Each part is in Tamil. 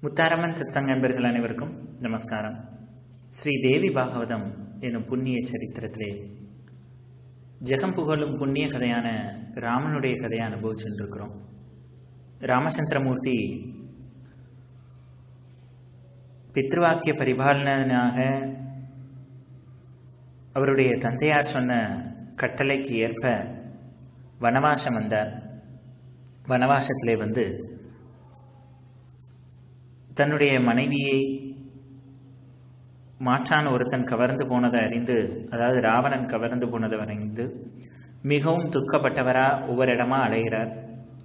முத்தாரம்மன் சத்சங்க நண்பர்கள் அனைவருக்கும் நமஸ்காரம் ஸ்ரீ தேவி பாகவதம் எனும் புண்ணிய சரித்திரத்திலே ஜெகம் புகழும் புண்ணிய கதையான ராமனுடைய கதையை அனுபவிச்சுட்டு இருக்கிறோம் ராமச்சந்திரமூர்த்தி பித்ருவாக்கிய பரிபாலனாக அவருடைய தந்தையார் சொன்ன கட்டளைக்கு ஏற்ப வனவாசம் வந்தார் வனவாசத்திலே வந்து தன்னுடைய மனைவியை மாற்றான் ஒருத்தன் கவர்ந்து போனதை அறிந்து அதாவது ராவணன் கவர்ந்து போனதை அறிந்து மிகவும் துக்கப்பட்டவரா ஒவ்வொரு இடமா அலைகிறார்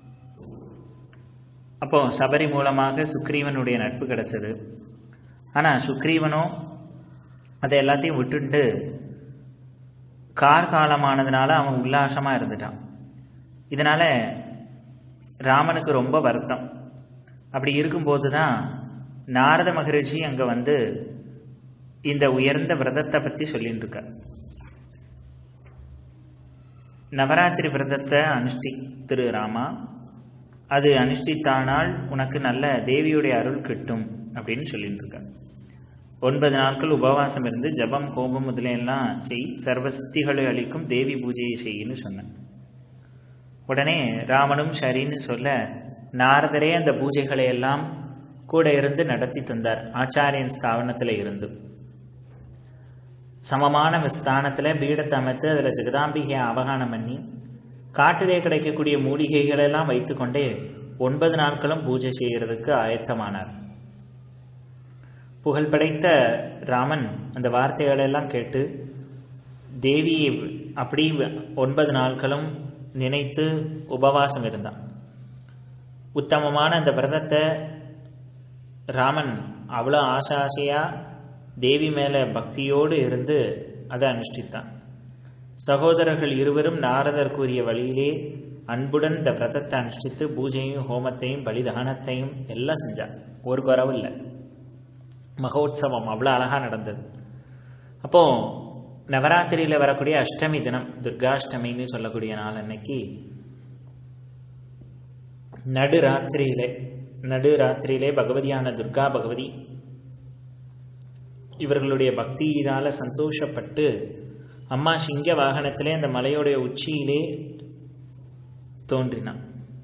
அப்போ சபரி மூலமாக சுக்ரீவனுடைய நட்பு கிடைச்சது ஆனால் சுக்ரீவனோ அதை எல்லாத்தையும் விட்டுட்டு கார்காலமானதுனால அவன் உல்லாசமாக இருந்துட்டான் இதனால ராமனுக்கு ரொம்ப வருத்தம் அப்படி இருக்கும்போது தான் நாரத மகரிஷி அங்கே வந்து இந்த உயர்ந்த விரதத்தை பற்றி சொல்லிட்டு இருக்கார் நவராத்திரி விரதத்தை அனுஷ்டி திரு ராமா அது அனுஷ்டித்தானால் உனக்கு நல்ல தேவியுடைய அருள் கிட்டும் அப்படின்னு சொல்லிட்டு இருக்கார் ஒன்பது நாட்கள் உபவாசம் இருந்து ஜபம் கோபம் முதலையெல்லாம் செய் சர்வ சித்திகளை அளிக்கும் தேவி பூஜையை செய்யின்னு சொன்னேன் உடனே ராமனும் சரின்னு சொல்ல நாரதரே அந்த பூஜைகளை எல்லாம் கூட இருந்து நடத்தி தந்தார் ஆச்சாரியன் ஸ்தாபனத்தில் இருந்து சமமான ஸ்தானத்தில் பீடத்தை அமைத்து அதில் ஜெகதாம்பிகையை அவகானம் பண்ணி காட்டிலே கிடைக்கக்கூடிய மூலிகைகள் எல்லாம் வைத்துக்கொண்டே ஒன்பது நாட்களும் பூஜை செய்கிறதுக்கு ஆயத்தமானார் புகழ் படைத்த ராமன் அந்த வார்த்தைகளெல்லாம் கேட்டு தேவி அப்படி ஒன்பது நாட்களும் நினைத்து உபவாசம் இருந்தான் உத்தமமான அந்த விரதத்தை ராமன் அவ்வளோ ஆசை ஆசையாக தேவி மேலே பக்தியோடு இருந்து அதை அனுஷ்டித்தான் சகோதரர்கள் இருவரும் நாரதர் கூறிய வழியிலே அன்புடன் இந்த விரதத்தை அனுஷ்டித்து பூஜையும் ஹோமத்தையும் பலிதானத்தையும் எல்லாம் செஞ்சார் ஒரு குறவு இல்லை மகோத்சவம் அவ்வளோ அழகாக நடந்தது அப்போது நவராத்திரியில் வரக்கூடிய அஷ்டமி தினம் துர்காஷ்டமின்னு சொல்லக்கூடிய நாள் அன்னைக்கு நடு ராத்திரியிலே நடு ராத்திரியிலே பகவதியான துர்கா பகவதி இவர்களுடைய பக்தியினால சந்தோஷப்பட்டு அம்மா சிங்க வாகனத்திலே அந்த மலையோடைய உச்சியிலே தோன்றினான்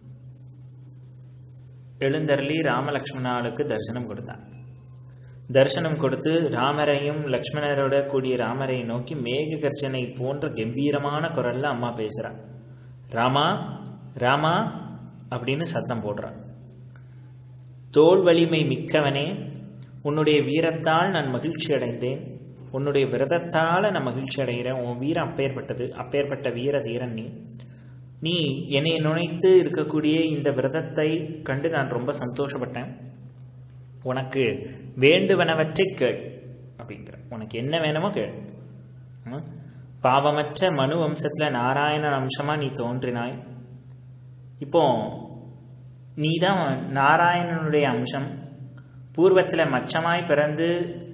எழுந்தருளி ராமலக்ஷ்மணாளுக்கு தரிசனம் கொடுத்தான் தரிசனம் கொடுத்து ராமரையும் லக்ஷ்மணரோட கூடிய ராமரை நோக்கி மேக கர்ஜனை போன்ற கம்பீரமான குரல்ல அம்மா பேசுறான் ராமா ராமா அப்படின்னு சத்தம் போடுறான் தோல் வலிமை மிக்கவனே உன்னுடைய வீரத்தால் நான் மகிழ்ச்சி அடைந்தேன் உன்னுடைய விரதத்தால் நான் மகிழ்ச்சி அடைகிறேன் உன் வீரம் அப்பேற்பட்டது அப்பேற்பட்ட வீர தீரன் நீ நீ என்னை நுழைத்து இருக்கக்கூடிய இந்த விரதத்தை கண்டு நான் ரொம்ப சந்தோஷப்பட்டேன் உனக்கு வேண்டுவனவற்றை கேள் அப்படிங்கிற உனக்கு என்ன வேணுமோ கேள் பாவமற்ற மனு வம்சத்தில் நாராயண அம்சமாக நீ தோன்றினாய் இப்போ நீ தான் நாராயணனுடைய அம்சம் பூர்வத்தில் மச்சமாய் பிறந்து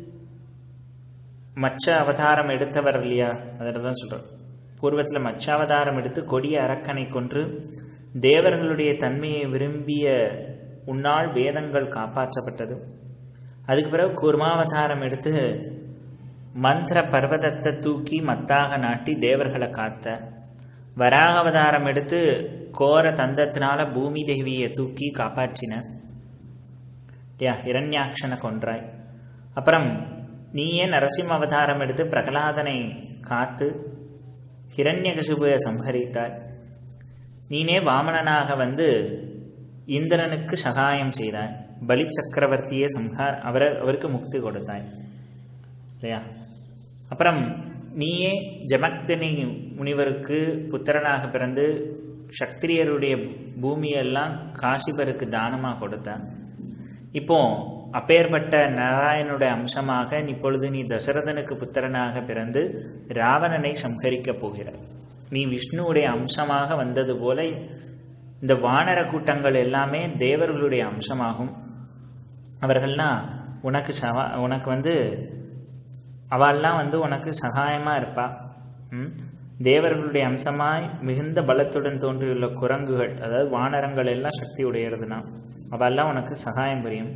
மச்ச அவதாரம் எடுத்தவர் இல்லையா அதில் தான் சொல்கிறோம் பூர்வத்தில் மச்ச அவதாரம் எடுத்து கொடிய அரக்கனை கொன்று தேவர்களுடைய தன்மையை விரும்பிய உன்னால் வேதங்கள் காப்பாற்றப்பட்டது அதுக்கு பிறகு குர்மாவதாரம் எடுத்து மந்திர பர்வதத்தை தூக்கி மத்தாக நாட்டி தேவர்களை காத்த வராக அவதாரம் எடுத்து கோர தந்தத்தினால பூமி தேவியை தூக்கி காப்பாற்றின யா இரண்யாட்சனை கொன்றாய் அப்புறம் நீயே நரசிம்ம அவதாரம் எடுத்து பிரகலாதனை காத்து ஹிரண்யகசுபுவை சம்ஹரித்தாய் நீனே வாமனனாக வந்து இந்திரனுக்கு சகாயம் செய்தாய் பலி சக்கரவர்த்தியே சம்ஹார் அவரை அவருக்கு முக்தி கொடுத்தாய் இல்லையா அப்புறம் நீயே ஜமக்தினி முனிவருக்கு புத்திரனாக பிறந்து சக்திரியருடைய பூமியெல்லாம் காசிபருக்கு தானமாக கொடுத்த இப்போ அப்பேற்பட்ட நாராயணுடைய அம்சமாக இப்பொழுது நீ தசரதனுக்கு புத்திரனாக பிறந்து ராவணனை சம்ஹரிக்கப் போகிறாய் நீ விஷ்ணுவுடைய அம்சமாக வந்தது போல இந்த வானர கூட்டங்கள் எல்லாமே தேவர்களுடைய அம்சமாகும் அவர்கள்லாம் உனக்கு சவா உனக்கு வந்து அவள்லாம் வந்து உனக்கு சகாயமாக இருப்பா தேவர்களுடைய அம்சமாய் மிகுந்த பலத்துடன் தோன்றியுள்ள குரங்குகள் அதாவது வானரங்கள் எல்லாம் சக்தி உடையிறதுனா அவெல்லாம் உனக்கு சகாயம் புரியும்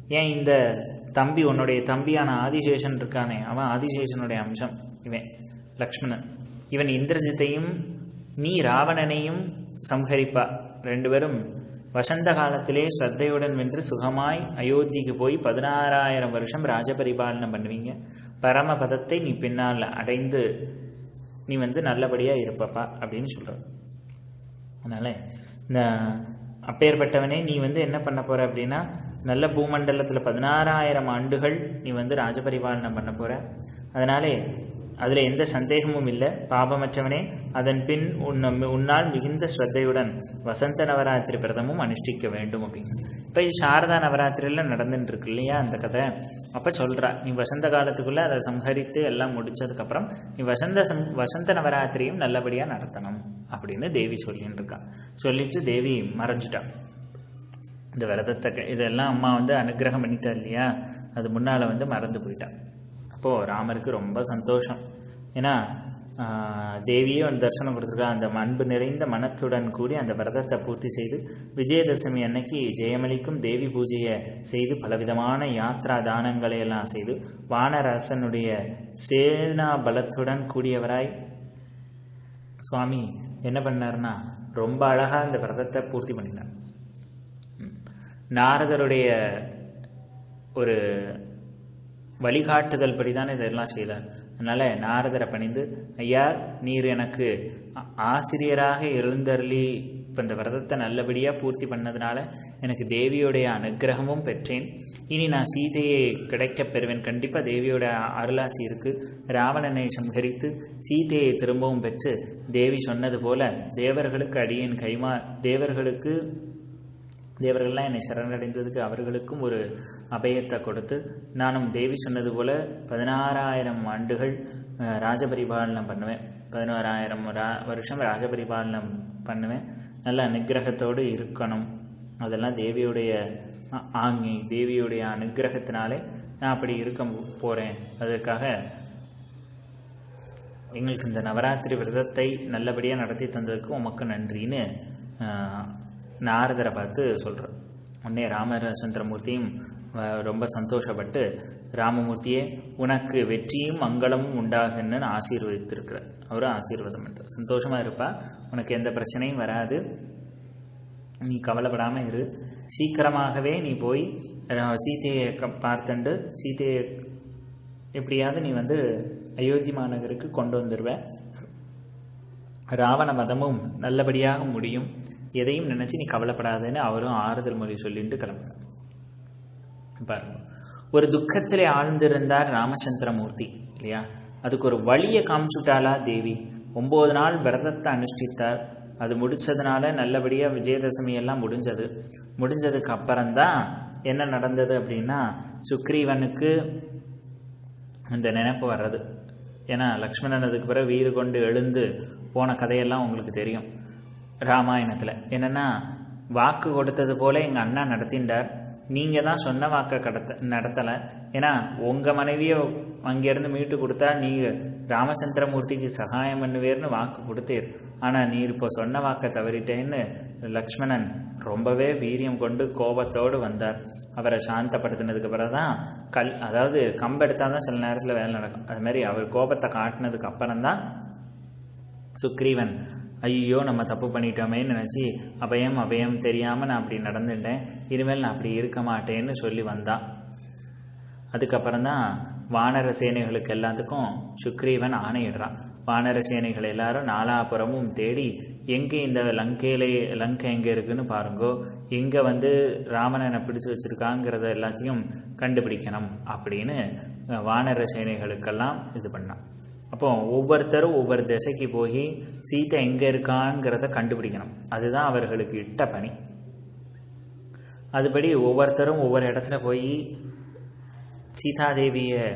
ஏன் இந்த தம்பி உன்னுடைய தம்பியான ஆதிசேஷன் இருக்கானே அவன் ஆதிசேஷனுடைய அம்சம் இவன் லக்ஷ்மணன் இவன் இந்திரஜித்தையும் நீ ராவணனையும் சம்ஹரிப்பா ரெண்டு பேரும் வசந்த காலத்திலே ஸ்ரத்தையுடன் வென்று சுகமாய் அயோத்திக்கு போய் பதினாறாயிரம் வருஷம் ராஜபரிபாலனம் பண்ணுவீங்க பரமபதத்தை நீ பின்னால் அடைந்து நீ வந்து நல்லபடியாக இருப்பப்பா அப்படின்னு சொல்கிறார் அதனால் இந்த அப்பேற்பட்டவனே நீ வந்து என்ன பண்ண போற அப்படின்னா நல்ல பூமண்டலத்தில் பதினாறாயிரம் ஆண்டுகள் நீ வந்து ராஜபரிபாலனம் பண்ண போற அதனாலே அதில் எந்த சந்தேகமும் இல்லை பாபமற்றவனே அதன் பின் உன்ன உன்னால் மிகுந்த ஸ்ரத்தையுடன் வசந்த நவராத்திரி பிரதமும் அனுஷ்டிக்க வேண்டும் அப்படின்னு இப்போ சாரதா நவராத்திரியில் நடந்துட்டு இருக்கு இல்லையா அந்த கதை அப்போ சொல்கிறா நீ வசந்த காலத்துக்குள்ளே அதை சம்ஹரித்து எல்லாம் முடிச்சதுக்கப்புறம் நீ வசந்த சம் வசந்த நவராத்திரியும் நல்லபடியாக நடத்தணும் அப்படின்னு தேவி சொல்லின்னு இருக்கா சொல்லிட்டு தேவி மறைஞ்சிட்டான் இந்த விரதத்தை க- இதெல்லாம் அம்மா வந்து அனுக்கிரகம் பண்ணிட்டா இல்லையா அது முன்னால் வந்து மறந்து போயிட்டான் அப்போது ராமருக்கு ரொம்ப சந்தோஷம் ஏன்னா ஆஹ், தேவியே வந்து தரிசனம் கொடுத்துருக்கா அந்த அன்பு நிறைந்த மனத்துடன் கூடி அந்த விரதத்தை பூர்த்தி செய்து விஜயதசமி அன்னைக்கு ஜெயமளிக்கும் தேவி பூஜையை செய்து பலவிதமான யாத்ரா தானங்களை எல்லாம் செய்து வானரசனுடைய சேனா பலத்துடன் கூடியவராய் சுவாமி என்ன பண்ணாருன்னா ரொம்ப அழகா இந்த விரதத்தை பூர்த்தி பண்ணினார் ம். நாரதருடைய ஒரு வழிகாட்டுதல் படிதான் இதெல்லாம் செய்தார் அதனால நாரதரை பணிந்து ஐயா நீர் எனக்கு ஆ- ஆசிரியராக எழுந்தருளி இப்போ இந்த விரதத்தை நல்லபடியாக பூர்த்தி பண்ணதுனால எனக்கு தேவியோடைய அனுக்கிரகமும் பெற்றேன் இனி நான் சீதையை கிடைக்கப் பெறுவேன் கண்டிப்பாக தேவியோட அருளாசி இருக்கு ராவணனை சம்ஹரித்து சீதையை திரும்பவும் பெற்று தேவி சொன்னது போல தேவர்களுக்கு அடியேன் கைமா தேவர்களுக்கு தேவர்கள்லாம் என்னை சரணடைந்ததுக்கு அவர்களுக்கும் ஒரு அபயத்தை கொடுத்து நானும் தேவி சொன்னது போல பதினாறாயிரம் ஆண்டுகள் அஹ், ராஜபரிபாலனம் பண்ணுவேன் பதினோராயிரம் ரா வருஷம் ராஜபரிபாலனம் பண்ணுவேன் நல்ல அனுக்கிரகத்தோடு இருக்கணும் அதெல்லாம் தேவியுடைய ஆ- ஆங்கை தேவியுடைய அனுக்கிரகத்தினாலே நான் அப்படி இருக்க போகிறேன் அதற்காக எங்களுக்கு இந்த நவராத்திரி விரதத்தை நல்லபடியாக நடத்தி தந்ததுக்கு உமக்கு நன்றின்னு ஆஹ், நாரதரை பார்த்து சொல்கிறோம் உடனே ராமச்சந்திரமூர்த்தியும் ஆஹ், ரொம்ப சந்தோஷப்பட்டு ராமமூர்த்தியே உனக்கு வெற்றியும் மங்களமும் உண்டாகுன்னு ஆசீர்வதித்திருக்கிறார் அவரும் ஆசீர்வாதம் பண்ணுறார் சந்தோஷமாக இருப்பா உனக்கு எந்த பிரச்சனையும் வராது நீ கவலைப்படாமல் இரு சீக்கிரமாகவே நீ போய் அஹ், சீதையை க- பார்த்துண்டு சீதையை எப்படியாவது நீ வந்து அயோத்தி மாநகருக்கு கொண்டு வந்துடுவ ராவண மதமும் நல்லபடியாக முடியும் எதையும் நினைச்சு நீ கவலைப்படாதேன்னு அவரும் ஆறுதல் மொழி சொல்லிட்டு கிளம்புறார் பாருங்க ஒரு துக்கத்திலே ஆழ்ந்திருந்தார் ராமச்சந்திரமூர்த்தி இல்லையா அதுக்கு ஒரு வழியை காமிச்சுட்டாளா தேவி ஒன்பது நாள் விரதத்தை அனுஷ்டித்தார் அது முடிச்சதுனால நல்லபடியா விஜயதசமி எல்லாம் முடிஞ்சது முடிஞ்சதுக்கு அப்புறம்தான் என்ன நடந்தது அப்படின்னா சுக்ரீவனுக்கு அந்த நினைப்பு வர்றது ஏன்னா லக்ஷ்மணன் அதுக்கு பிறகு வீறு கொண்டு எழுந்து போன கதையெல்லாம் உங்களுக்கு தெரியும் ராமாயணத்தில் என்னென்னா வாக்கு கொடுத்தது போல எங்கள் அண்ணா நடத்தின்றார் நீங்கள் தான் சொன்ன வாக்கை கடத்த நடத்தலை ஏன்னா உங்கள் மனைவியை அங்கேருந்து மீட்டு கொடுத்தா நீங்கள் ராமச்சந்திரமூர்த்திக்கு சகாயம் பண்ணுவேர்னு வாக்கு கொடுத்தீர் ஆனால் நீர் இப்போ சொன்ன வாக்கை தவறிட்டேன்னு லக்ஷ்மணன் ரொம்பவே வீரியம் கொண்டு கோபத்தோடு வந்தார் அவரை சாந்தப்படுத்தினதுக்கு பிறகு தான் கல் அதாவது கம்பெடுத்தால் தான் சில நேரத்தில் வேலை நடக்கும் அது மாதிரி அவர் கோபத்தை காட்டினதுக்கு அப்புறம் தான் சுக்ரீவன் ஐயோ நம்ம தப்பு பண்ணிட்டோமேன்னு நினச்சி அபயம் அபயம் தெரியாமல் நான் அப்படி நடந்துட்டேன் இனிமேல் நான் அப்படி இருக்க மாட்டேன்னு சொல்லி வந்தான் அதுக்கப்புறம் தான் வானர சேனைகளுக்கு எல்லாத்துக்கும் சுக்ரீவன் ஆணையிடுறான் வானர சேனைகள் எல்லாரும் நாலாபுறமும் தேடி எங்கே இந்த லங்கையிலே லங்கை எங்கே இருக்குன்னு பாருங்கோ எங்கே வந்து ராவணனை பிடிச்சு வச்சிருக்காங்கிறத எல்லாத்தையும் கண்டுபிடிக்கணும் அப்படின்னு அஹ், வானர சேனைகளுக்கெல்லாம் இது பண்ணான் அப்போ ஒவ்வொருத்தரும் ஒவ்வொரு திசைக்கு போய் சீதை எங்கே இருக்காங்கிறத கண்டுபிடிக்கணும் அதுதான் அவர்களுக்கு இட்ட பணி அதுபடி ஒவ்வொருத்தரும் ஒவ்வொரு இடத்துல போய் சீதாதேவியை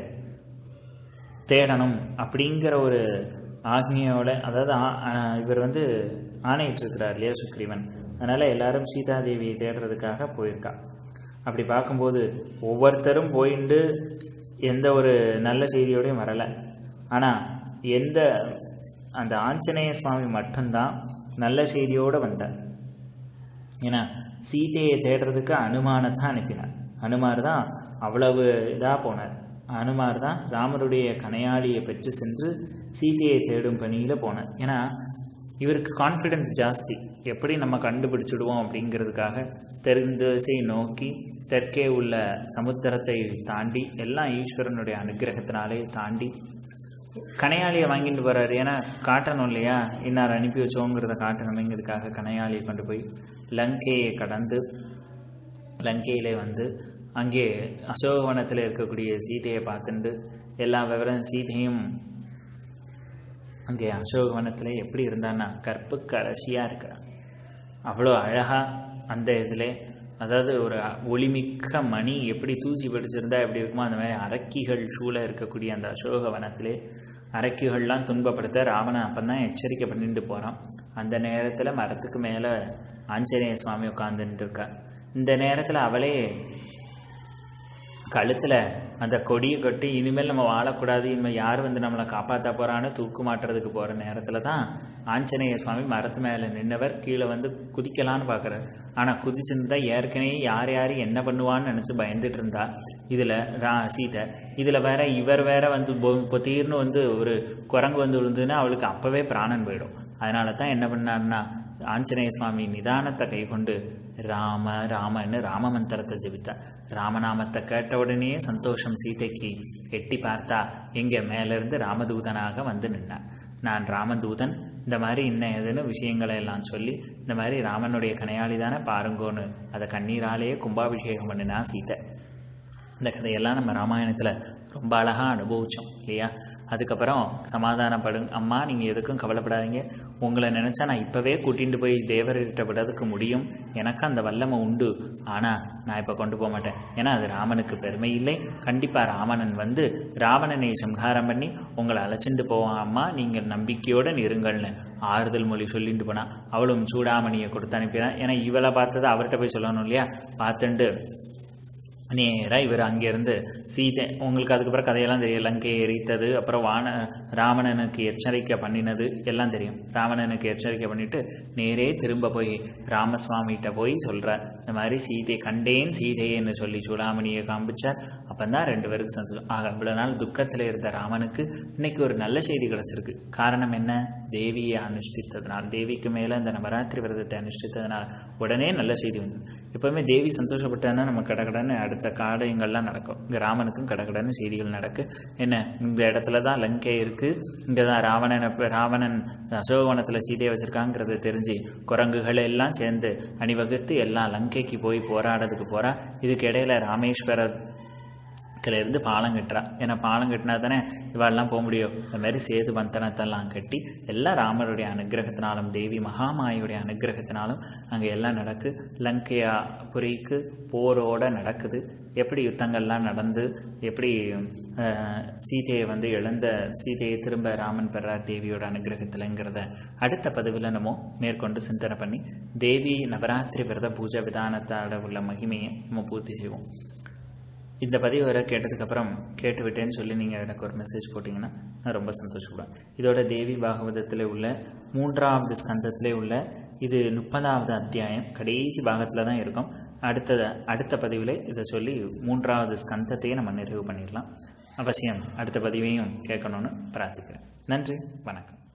தேடணும் அப்படிங்கிற ஒரு ஆக்னியோட அதாவது ஆ- ஆ- இவர் வந்து ஆணையிட்டிருக்கிறார் இல்லையா சுக்ரீவன் அதனால் எல்லாரும் சீதாதேவியை தேடுறதுக்காக போயிருக்கா அப்படி பார்க்கும்போது ஒவ்வொருத்தரும் போயிண்டு எந்த ஒரு நல்ல செய்தியோடையும் வரலை ஆனால் எந்த அந்த ஆஞ்சநேய சுவாமி மட்டும்தான் நல்ல செய்தியோடு வந்தார் ஏன்னா சீதையை தேடுறதுக்கு அனுமானத்தை அனுப்பினார் அனுமார் தான் அவ்வளவு இதாக போனார் அனுமார் தான் ராமருடைய கனையாளியை பெற்று சென்று சீதையை தேடும் பணியில் போனார் ஏன்னா இவருக்கு கான்ஃபிடென்ஸ் ஜாஸ்தி எப்படி நம்ம கண்டுபிடிச்சிடுவோம் அப்படிங்கிறதுக்காக தெற்கு நோக்கி தெற்கே உள்ள சமுத்திரத்தை தாண்டி எல்லாம் ஈஸ்வரனுடைய அனுகிரகத்தினாலே தாண்டி கனையாளியை வாங்கிட்டு போறாரு ஏன்னா காட்டணும் இல்லையா இன்னார் அனுப்பி வச்சோங்கிறத காட்டணுமேங்கிறதுக்காக கனையாளியை கொண்டு போய் லங்கையை கடந்து லங்கையிலே வந்து அங்கே அசோகவனத்தில் இருக்கக்கூடிய சீதையை பார்த்துட்டு எல்லா விவரம் சீதையும் அங்கே அசோகவனத்தில் எப்படி இருந்தான்னா கற்பு கடைசியாக இருக்கிறான் அவ்வளோ அழகாக அந்த இதில் அதாவது ஒரு ஒளிமிக்க மணி எப்படி தூசி படிச்சிருந்தா எப்படி இருக்குமோ அந்த மாதிரி அரக்கிகள் சூழ இருக்கக்கூடிய அந்த அசோகவனத்திலே அரக்கிகள்லாம் துன்பப்படுத்த ராவணன் அப்போ தான் எச்சரிக்கை பண்ணிட்டு போகிறான் அந்த நேரத்தில் மரத்துக்கு மேலே ஆஞ்சநேய சுவாமி உட்காந்துட்டு இருக்கார் இந்த நேரத்தில் அவளே கழுத்தில் அந்த கொடியை கட்டி இனிமேல் நம்ம வாழக்கூடாது இனிமேல் யார் வந்து நம்மளை காப்பாற்ற போகிறான்னு தூக்கு மாட்டுறதுக்கு போகிற நேரத்தில் தான் ஆஞ்சநேய சுவாமி மரத்து மேலே நின்னவர் கீழே வந்து குதிக்கலான்னு பார்க்குறாரு ஆனால் குதிச்சிருந்தா ஏற்கனவே யார் யார் என்ன பண்ணுவான்னு நினச்சி பயந்துட்டு இருந்தா இதில் ரா சீதை இதில் வேற இவர் வேற வந்து பொத்தீர்னு வந்து ஒரு குரங்கு வந்து விழுந்துன்னா அவளுக்கு அப்போவே பிராணன் போயிடும் அதனால தான் என்ன பண்ணான்னா ஆஞ்சநேய சுவாமி நிதானத்தை கை கொண்டு ராம ராமன்னு ராம மந்திரத்தை ஜெபித்தார் ராமநாமத்தை கேட்ட உடனே சந்தோஷம் சீதைக்கு எட்டி பார்த்தா எங்க மேலிருந்து ராமதூதனாக வந்து நின்னார் நான் ராமதூதன் இந்த மாதிரி இன்ன எதுன்னு விஷயங்களை எல்லாம் சொல்லி இந்த மாதிரி ராமனுடைய கனையாளி தானே பாருங்கோன்னு அதை கண்ணீராலேயே கும்பாபிஷேகம் பண்ணினா சீதை இந்த கதையெல்லாம் நம்ம ராமாயணத்தில் ரொம்ப அழகாக அனுபவித்தோம் இல்லையா அதுக்கப்புறம் சமாதானப்படுங்க அம்மா நீங்கள் எதுக்கும் கவலைப்படாதீங்க உங்களை நினச்சா நான் இப்போவே கூட்டிகிட்டு போய் தேவர்கிட்ட விடறதுக்கு முடியும் எனக்கு அந்த வல்லமை உண்டு ஆனால் நான் இப்போ கொண்டு போக மாட்டேன் ஏன்னா அது ராமனுக்கு பெருமை இல்லை கண்டிப்பாக ராவணன் வந்து ராவணனை சம்ஹாரம் பண்ணி உங்களை அழைச்சிட்டு போவான் அம்மா நீங்கள் நம்பிக்கையோடு இருங்கள்னு ஆறுதல் மொழி சொல்லிட்டு போனா அவளும் சூடாமணியை கொடுத்து அனுப்பினான் ஏன்னா இவளை பார்த்ததை அவர்கிட்ட போய் சொல்லணும் இல்லையா பார்த்துட்டு நேராக இவர் அங்கேருந்து சீதை உங்களுக்கு அதுக்கப்புறம் கதையெல்லாம் தெரியும் லங்கை எரித்தது அப்புறம் வான ராவணனுக்கு எச்சரிக்கை பண்ணினது எல்லாம் தெரியும் ராவணனுக்கு எச்சரிக்கை பண்ணிட்டு நேரே திரும்ப போய் ராமசுவாமிகிட்ட போய் சொல்கிறார் இந்த மாதிரி சீதை கண்டேன் சீதைன்னு சொல்லி சூடாமணியை காமிச்சார் அப்போ தான் ரெண்டு பேருக்கு சந்தோஷம் ஆக இவ்வளோ நாள் துக்கத்தில் இருந்த ராமனுக்கு இன்னைக்கு ஒரு நல்ல செய்தி கிடச்சிருக்கு காரணம் என்ன தேவியை அனுஷ்டித்ததுனால் தேவிக்கு மேலே இந்த நவராத்திரி விரதத்தை அனுஷ்டித்ததுனால் உடனே நல்ல செய்தி வந்து எப்போவுமே தேவி சந்தோஷப்பட்டான்னா நம்ம கடகடன்னு அடுத்த காரியங்கள்லாம் நடக்கும் இங்கே ராமனுக்கும் கடகடன்னு செய்திகள் நடக்கு என்ன இந்த இடத்துல தான் லங்கை இருக்குது இங்கே தான் ராவணனை ராவணன் அசோகவனத்தில் சீதையை வச்சுருக்காங்கிறத தெரிஞ்சு குரங்குகள் எல்லாம் சேர்ந்து அணிவகுத்து எல்லாம் லங்கைக்கு போய் போராடுறதுக்கு போகிறா இதுக்கு இடையில ராமேஸ்வரர் இருந்து பாலம் கட்டுறா ஏன்னா பாலம் கட்டினா தானே இவாளெல்லாம் போக முடியும் இந்த மாதிரி சேது பந்தனத்தெல்லாம் கட்டி எல்லாம் ராமருடைய அனுகிரகத்தினாலும் தேவி மகாமாயுடைய அனுகிரகத்தினாலும் அங்கே எல்லாம் நடக்கு லங்கையா புரிக்கு போரோட நடக்குது எப்படி யுத்தங்கள்லாம் நடந்து எப்படி அஹ், சீதையை வந்து இழந்த சீதையை திரும்ப ராமன் பெறார் தேவியோட அனுகிரகத்தில்ங்கிறத அடுத்த பதிவில் நம்ம மேற்கொண்டு சிந்தனை பண்ணி தேவி நவராத்திரி விரத பூஜை விதானத்தோட உள்ள மகிமையை நம்ம பூர்த்தி செய்வோம் இந்த பதிவு வரை கேட்டதுக்கப்புறம் கேட்டு விட்டேன்னு சொல்லி நீங்கள் எனக்கு ஒரு மெசேஜ் போட்டிங்கன்னா நான் ரொம்ப சந்தோஷப்படுவேன் இதோட தேவி பாகவதத்தில் உள்ள மூன்றாவது ஸ்கந்தத்திலே உள்ள இது முப்பதாவது அத்தியாயம் கடைசி பாகத்தில் தான் இருக்கும் அடுத்த அடுத்த பதிவில் இதை சொல்லி மூன்றாவது ஸ்கந்தத்தையே நம்ம நிறைவு பண்ணிடலாம் அவசியம் அடுத்த பதிவையும் கேட்கணும்னு பிரார்த்திக்கிறேன் நன்றி வணக்கம்